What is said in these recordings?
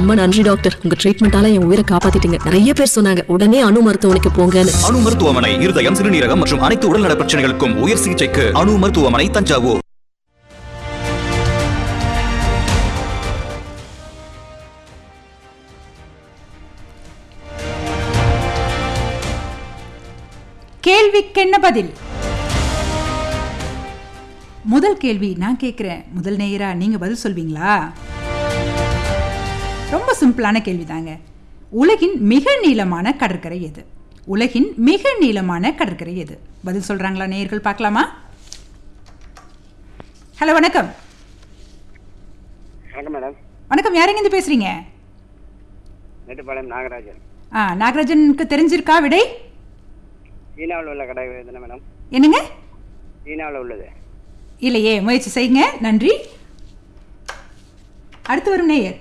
ரொம்ப நன்றி டாக்டர் உங்க ட்ரீட்மெண்டால என் உயிரை காப்பாத்திட்டீங்க நிறைய பேர் சொன்னாங்க உடனே அணு மருத்துவமனைக்கு போங்கன்னு அணு மருத்துவமனை இருதயம் சிறுநீரகம் மற்றும் அனைத்து உடல்நல பிரச்சனைகளுக்கும் உயர் சிகிச்சைக்கு அணு மருத்துவமனை தஞ்சாவூர் கேள்விக்கென்ன பதில் முதல் கேள்வி நான் கேட்குறேன் முதல் நேயரா நீங்க பதில் சொல்வீங்களா ரொம்ப சிம்பிளான கேள்விதாங்க உலகின் மிக நீளமான கடற்கரை எது உலகின் மிக நீளமான கடற்கரை எது பதில் சொல்றாங்களா நேயர்கள் பார்க்கலாமா ஹலோ வணக்கம் வணக்கம் மேடம் வணக்கம் யாருங்க இருந்து பேசுறீங்க மேட்டுப்பாளையம் நாகராஜன் ஆ நாகராஜனுக்கு தெரிஞ்சிருக்கா விடை சீனாவில் உள்ள கடை தானே மேடம் என்னங்க சீனாவில் உள்ளது இல்லையே முயற்சி செய்யுங்க நன்றி அடுத்து வரும் நேயர்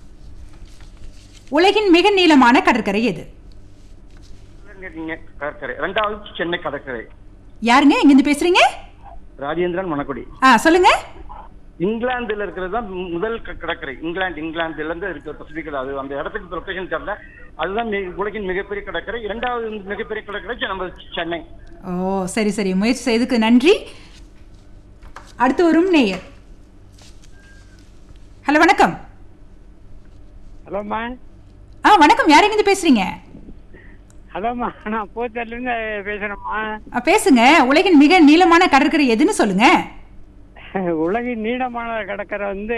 உலகின் மிக நீளமான கடற்கரை எது நீங்க கடற்கரை ரெண்டாவது சென்னை கடற்கரை யாருங்க எங்கிருந்து பேசுறீங்க ராஜேந்திரன் மணக்குடி ஆ சொல்லுங்க இங்கிலாந்துல இருக்கிறது தான் முதல் க- கடற்கரை இங்கிலாந்து இங்கிலாந்துல இருந்து இருக்கிற பசிபிக் அது அந்த இடத்துக்கு லொகேஷன் தெரியல அதுதான் மி- உலகின் மிகப்பெரிய கடற்கரை இரண்டாவது மிகப்பெரிய கடற்கரை செ- நம்ம சென்னை ஓ சரி சரி முயற்சி செய்ததுக்கு நன்றி அடுத்து வரும் நேயர் ஹலோ வணக்கம் ஹலோம்மா ஆ வணக்கம் யார் எங்கிருந்து பேசுறீங்க ஹலோம்மா நான் போத்தர்லேருந்து பேசுகிறேம்மா ஆ, பேசுங்க உலகின் மிக நீளமான கடற்கரை எதுன்னு சொல்லுங்க உலகின் நீளமான கடற்கரை வந்து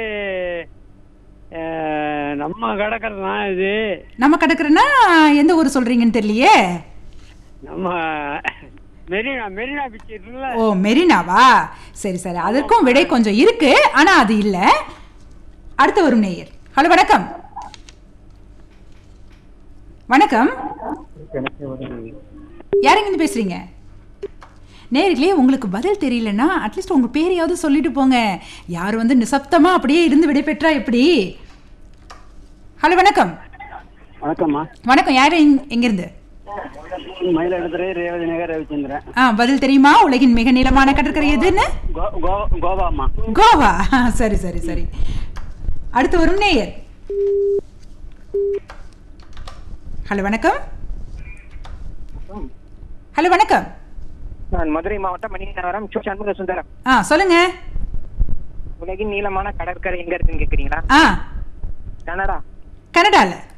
அஹ், நம்ம கடற்கரை தான் இது நம்ம கடற்கரைன்னா எந்த ஊர் சொல்றீங்கன்னு தெரியலையே நம்ம மெரினா மெரினா பீச் இருக்குல்ல ஓ மெரினாவா சரி சரி அதற்கும் விடை கொஞ்சம் இருக்கு ஆனா அது இல்ல அடுத்து வரும் நேயர் ஹலோ வணக்கம் வணக்கம் யாருங்க இருந்து பேசுறீங்க நேர்களே உங்களுக்கு பதில் தெரியலன்னா அட்லீஸ்ட் உங்க பேரையாவது சொல்லிட்டு போங்க யார் வந்து நிசப்தமா அப்படியே இருந்து விடை பெற்றா எப்படி ஹலோ வணக்கம் வணக்கம்மா வணக்கம் யாரு எங்க- எங்கிருந்து மயிலாடுதுறை ரேவதி நகர் ரவிச்சந்திரன் ஆ பதில் தெரியுமா உலகின் மிக நீளமான கடற்கரை எதுன்னு கோ கோ கோவாம்மா கோவா சரி சரி சரி அடுத்து வரும் நேயர் ஹலோ வணக்கம் ஹலோ வணக்கம் நான் மதுரை மாவட்டம் மணிநகரம் சு சண்முக சுந்தரம் ஆ சொல்லுங்க உலகின் நீளமான கடற்கரை எங்க இருக்குன்னு கேக்குறீங்களா ஆ கனடா கனடால